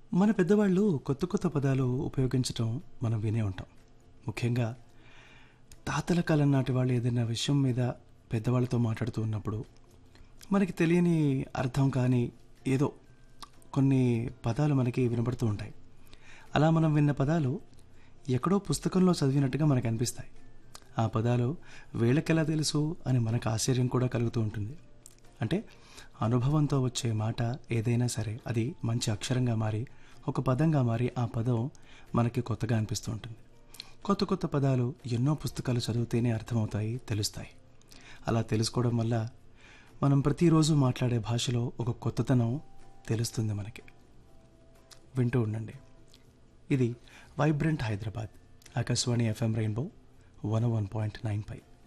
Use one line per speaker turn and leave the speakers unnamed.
మన పెద్దవాళ్ళు కొత్త కొత్త పదాలు ఉపయోగించటం మనం వినే ఉంటాం ముఖ్యంగా తాతల కాలం నాటి వాళ్ళు ఏదైనా విషయం మీద పెద్దవాళ్ళతో మాట్లాడుతూ ఉన్నప్పుడు మనకి తెలియని అర్థం కానీ ఏదో కొన్ని పదాలు మనకి వినపడుతూ ఉంటాయి అలా మనం విన్న పదాలు ఎక్కడో పుస్తకంలో చదివినట్టుగా మనకు అనిపిస్తాయి ఆ పదాలు వీళ్ళకెలా తెలుసు అని మనకు ఆశ్చర్యం కూడా కలుగుతూ ఉంటుంది అంటే అనుభవంతో వచ్చే మాట ఏదైనా సరే అది మంచి అక్షరంగా మారి ఒక పదంగా మారి ఆ పదం మనకి కొత్తగా అనిపిస్తూ ఉంటుంది కొత్త కొత్త పదాలు ఎన్నో పుస్తకాలు చదివితేనే అర్థమవుతాయి తెలుస్తాయి అలా తెలుసుకోవడం వల్ల మనం ప్రతిరోజు మాట్లాడే భాషలో ఒక కొత్తతనం తెలుస్తుంది మనకి వింటూ ఉండండి ఇది vibrant Hyderabad Akashvani FM Rainbow one one point nine పై